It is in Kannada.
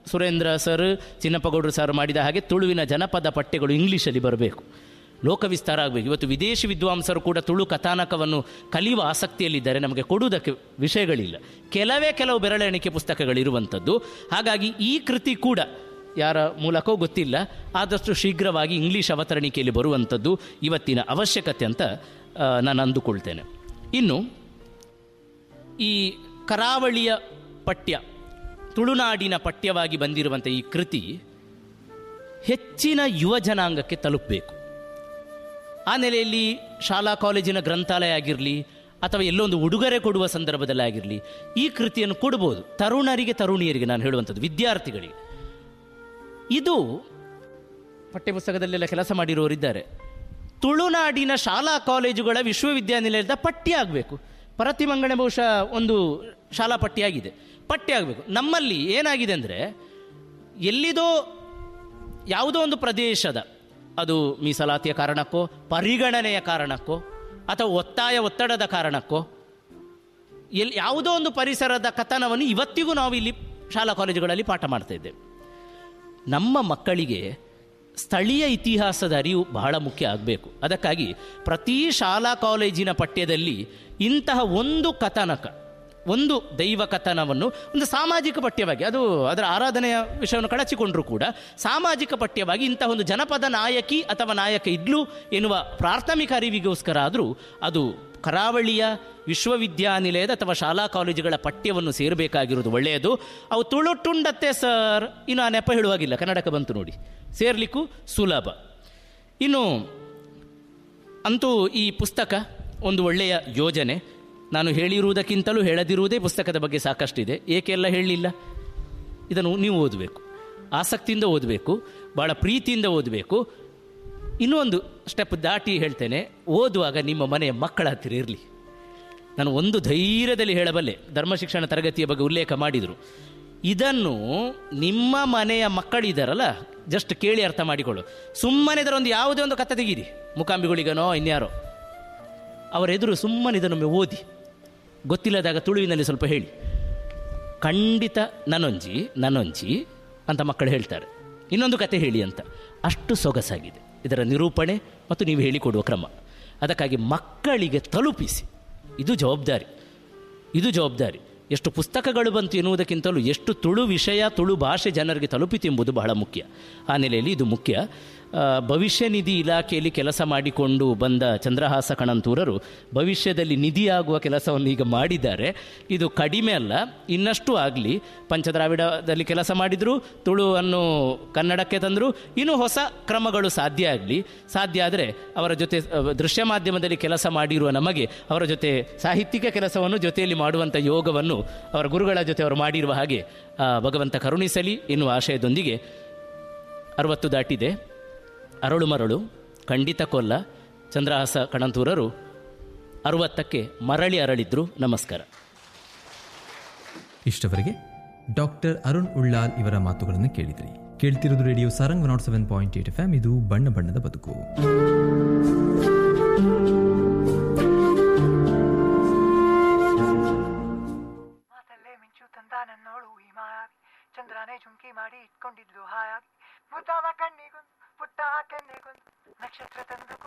ಸುರೇಂದ್ರ ಸರ್ ಚಿನ್ನಪ್ಪಗೌಡರು ಸರ್ ಮಾಡಿದ ಹಾಗೆ ತುಳುವಿನ ಜನಪದ ಪಠ್ಯಗಳು ಇಂಗ್ಲೀಷಲ್ಲಿ ಬರಬೇಕು ಲೋಕ ವಿಸ್ತಾರ ಆಗಬೇಕು ಇವತ್ತು ವಿದೇಶಿ ವಿದ್ವಾಂಸರು ಕೂಡ ತುಳು ಕಥಾನಕವನ್ನು ಕಲಿಯುವ ಆಸಕ್ತಿಯಲ್ಲಿದ್ದಾರೆ ನಮಗೆ ಕೊಡುವುದಕ್ಕೆ ವಿಷಯಗಳಿಲ್ಲ ಕೆಲವೇ ಕೆಲವು ಬೆರಳೆಣಿಕೆ ಪುಸ್ತಕಗಳಿರುವಂಥದ್ದು ಹಾಗಾಗಿ ಈ ಕೃತಿ ಕೂಡ ಯಾರ ಮೂಲಕವೂ ಗೊತ್ತಿಲ್ಲ ಆದಷ್ಟು ಶೀಘ್ರವಾಗಿ ಇಂಗ್ಲೀಷ್ ಅವತರಣಿಕೆಯಲ್ಲಿ ಬರುವಂಥದ್ದು ಇವತ್ತಿನ ಅವಶ್ಯಕತೆ ಅಂತ ಆ, ನಾನು ಅಂದುಕೊಳ್ತೇನೆ ಇನ್ನು ಈ ಕರಾವಳಿಯ ಪಠ್ಯ ತುಳುನಾಡಿನ ಪಠ್ಯವಾಗಿ ಬಂದಿರುವಂಥ ಈ ಕೃತಿ ಹೆಚ್ಚಿನ ಯುವ ಜನಾಂಗಕ್ಕೆ ತಲುಪಬೇಕು ಆ ನೆಲೆಯಲ್ಲಿ ಶಾಲಾ ಕಾಲೇಜಿನ ಗ್ರಂಥಾಲಯ ಆಗಿರಲಿ ಅಥವಾ ಎಲ್ಲೊಂದು ಉಡುಗೊರೆ ಕೊಡುವ ಸಂದರ್ಭದಲ್ಲಿ ಆಗಿರಲಿ ಈ ಕೃತಿಯನ್ನು ಕೊಡ್ಬೋದು ತರುಣರಿಗೆ ತರುಣಿಯರಿಗೆ ನಾನು ಹೇಳುವಂಥದ್ದು ವಿದ್ಯಾರ್ಥಿಗಳಿಗೆ ಇದು ಪಠ್ಯಪುಸ್ತಕದಲ್ಲೆಲ್ಲ ಕೆಲಸ ಮಾಡಿರುವವರಿದ್ದಾರೆ ತುಳುನಾಡಿನ ಶಾಲಾ ಕಾಲೇಜುಗಳ ವಿಶ್ವವಿದ್ಯಾನಿಲಯದ ಪಠ್ಯ ಆಗಬೇಕು ಪ್ರತಿಮಂಗಣ ಬಹುಶಃ ಒಂದು ಶಾಲಾ ಪಠ್ಯ ಆಗಿದೆ ಪಠ್ಯ ಆಗಬೇಕು ನಮ್ಮಲ್ಲಿ ಏನಾಗಿದೆ ಅಂದರೆ ಎಲ್ಲಿದೋ ಯಾವುದೋ ಒಂದು ಪ್ರದೇಶದ ಅದು ಮೀಸಲಾತಿಯ ಕಾರಣಕ್ಕೋ ಪರಿಗಣನೆಯ ಕಾರಣಕ್ಕೋ ಅಥವಾ ಒತ್ತಾಯ ಒತ್ತಡದ ಕಾರಣಕ್ಕೋ ಎಲ್ಲಿ ಯಾವುದೋ ಒಂದು ಪರಿಸರದ ಕಥನವನ್ನು ಇವತ್ತಿಗೂ ನಾವು ಇಲ್ಲಿ ಶಾಲಾ ಕಾಲೇಜುಗಳಲ್ಲಿ ಪಾಠ ಮಾಡ್ತಾ ಇದ್ದೇವೆ ನಮ್ಮ ಮಕ್ಕಳಿಗೆ ಸ್ಥಳೀಯ ಇತಿಹಾಸದ ಅರಿವು ಬಹಳ ಮುಖ್ಯ ಆಗಬೇಕು ಅದಕ್ಕಾಗಿ ಪ್ರತಿ ಶಾಲಾ ಕಾಲೇಜಿನ ಪಠ್ಯದಲ್ಲಿ ಇಂತಹ ಒಂದು ಕಥನಕ ಒಂದು ದೈವ ಕಥನವನ್ನು ಒಂದು ಸಾಮಾಜಿಕ ಪಠ್ಯವಾಗಿ ಅದು ಅದರ ಆರಾಧನೆಯ ವಿಷಯವನ್ನು ಕಳಚಿಕೊಂಡರೂ ಕೂಡ ಸಾಮಾಜಿಕ ಪಠ್ಯವಾಗಿ ಇಂತಹ ಒಂದು ಜನಪದ ನಾಯಕಿ ಅಥವಾ ನಾಯಕ ಇದ್ಲು ಎನ್ನುವ ಪ್ರಾಥಮಿಕ ಅರಿವಿಗೋಸ್ಕರ ಆದರೂ ಅದು ಕರಾವಳಿಯ ವಿಶ್ವವಿದ್ಯಾನಿಲಯದ ಅಥವಾ ಶಾಲಾ ಕಾಲೇಜುಗಳ ಪಠ್ಯವನ್ನು ಸೇರಬೇಕಾಗಿರೋದು ಒಳ್ಳೆಯದು ಅವು ತುಳುಟುಂಡತ್ತೆ ಸರ್ ಇನ್ನು ಆ ನೆಪ ಹೇಳುವಾಗಿಲ್ಲ ಕನ್ನಡಕ್ಕೆ ಬಂತು ನೋಡಿ ಸೇರ್ಲಿಕ್ಕೂ ಸುಲಭ ಇನ್ನು ಅಂತೂ ಈ ಪುಸ್ತಕ ಒಂದು ಒಳ್ಳೆಯ ಯೋಜನೆ ನಾನು ಹೇಳಿರುವುದಕ್ಕಿಂತಲೂ ಹೇಳದಿರುವುದೇ ಪುಸ್ತಕದ ಬಗ್ಗೆ ಸಾಕಷ್ಟಿದೆ ಏಕೆಲ್ಲ ಹೇಳಲಿಲ್ಲ ಇದನ್ನು ನೀವು ಓದಬೇಕು ಆಸಕ್ತಿಯಿಂದ ಓದಬೇಕು ಭಾಳ ಪ್ರೀತಿಯಿಂದ ಓದಬೇಕು ಇನ್ನೂ ಒಂದು ಸ್ಟೆಪ್ ದಾಟಿ ಹೇಳ್ತೇನೆ ಓದುವಾಗ ನಿಮ್ಮ ಮನೆಯ ಮಕ್ಕಳ ಹತ್ತಿರ ಇರಲಿ ನಾನು ಒಂದು ಧೈರ್ಯದಲ್ಲಿ ಹೇಳಬಲ್ಲೆ ಧರ್ಮ ಶಿಕ್ಷಣ ತರಗತಿಯ ಬಗ್ಗೆ ಉಲ್ಲೇಖ ಮಾಡಿದರು ಇದನ್ನು ನಿಮ್ಮ ಮನೆಯ ಮಕ್ಕಳಿದ್ದಾರಲ್ಲ ಜಸ್ಟ್ ಕೇಳಿ ಅರ್ಥ ಮಾಡಿಕೊಳ್ಳು ಸುಮ್ಮನೆ ಇದರೊಂದು ಯಾವುದೇ ಒಂದು ಕಥೆ ತೆಗೀರಿ ಮುಖಾಂಬಿಗಳಿಗನೋ ಇನ್ಯಾರೋ ಅವರ ಎದುರು ಸುಮ್ಮನೆ ಇದನ್ನೊಮ್ಮೆ ಓದಿ ಗೊತ್ತಿಲ್ಲದಾಗ ತುಳುವಿನಲ್ಲಿ ಸ್ವಲ್ಪ ಹೇಳಿ ಖಂಡಿತ ನನೊಂಜಿ ನನೊಂಜಿ ಅಂತ ಮಕ್ಕಳು ಹೇಳ್ತಾರೆ ಇನ್ನೊಂದು ಕತೆ ಹೇಳಿ ಅಂತ ಅಷ್ಟು ಸೊಗಸಾಗಿದೆ ಇದರ ನಿರೂಪಣೆ ಮತ್ತು ನೀವು ಹೇಳಿಕೊಡುವ ಕ್ರಮ ಅದಕ್ಕಾಗಿ ಮಕ್ಕಳಿಗೆ ತಲುಪಿಸಿ ಇದು ಜವಾಬ್ದಾರಿ ಇದು ಜವಾಬ್ದಾರಿ ಎಷ್ಟು ಪುಸ್ತಕಗಳು ಬಂತು ಎನ್ನುವುದಕ್ಕಿಂತಲೂ ಎಷ್ಟು ತುಳು ವಿಷಯ ತುಳು ಭಾಷೆ ಜನರಿಗೆ ತಲುಪಿತು ಎಂಬುದು ಬಹಳ ಮುಖ್ಯ ಆ ನೆಲೆಯಲ್ಲಿ ಇದು ಮುಖ್ಯ ಆ, ಭವಿಷ್ಯ ನಿಧಿ ಇಲಾಖೆಯಲ್ಲಿ ಕೆಲಸ ಮಾಡಿಕೊಂಡು ಬಂದ ಚಂದ್ರಹಾಸ ಕಣಂತೂರರು ಭವಿಷ್ಯದಲ್ಲಿ ನಿಧಿಯಾಗುವ ಕೆಲಸವನ್ನು ಈಗ ಮಾಡಿದ್ದಾರೆ ಇದು ಕಡಿಮೆ ಅಲ್ಲ ಇನ್ನಷ್ಟು ಆಗಲಿ ಪಂಚದ್ರಾವಿಡದಲ್ಲಿ ಕೆಲಸ ಮಾಡಿದರು ತುಳುವನ್ನು ಕನ್ನಡಕ್ಕೆ ತಂದರು ಇನ್ನೂ ಹೊಸ ಕ್ರಮಗಳು ಸಾಧ್ಯ ಆಗಲಿ ಸಾಧ್ಯ ಆದರೆ ಅವರ ಜೊತೆ ಅ, ದೃಶ್ಯ ಮಾಧ್ಯಮದಲ್ಲಿ ಕೆಲಸ ಮಾಡಿರುವ ನಮಗೆ ಅವರ ಜೊತೆ ಸಾಹಿತ್ಯಿಕ ಕೆಲಸವನ್ನು ಜೊತೆಯಲ್ಲಿ ಮಾಡುವಂಥ ಯೋಗವನ್ನು ಅವರ ಗುರುಗಳ ಜೊತೆ ಅವರು ಮಾಡಿರುವ ಹಾಗೆ ಆ, ಭಗವಂತ ಕರುಣಿಸಲಿ ಎನ್ನುವ ಆಶಯದೊಂದಿಗೆ ಅರವತ್ತು ದಾಟಿದೆ ಅರಳು ಮರಳು ಖಂಡಿತ ಕೊಲ್ಲ ಚಂದ್ರಹಾಸ ಕಣಂತೂರರು ಅರುವತ್ತಕ್ಕೆ ಮರಳಿ ಅರಳಿದ್ರು ನಮಸ್ಕಾರ ಇಷ್ಟವರೆಗೆ ಡಾಕ್ಟರ್ ಅರುಣ್ ಉಳ್ಳಾಲ್ ಇವರ ಮಾತುಗಳನ್ನು ಕೇಳಿದ್ರಿ ಕೇಳ್ತಿರೋದು radio Sarang nought seven point eight F M ಇದು ಬಣ್ಣ ಬಣ್ಣದ ಬದುಕು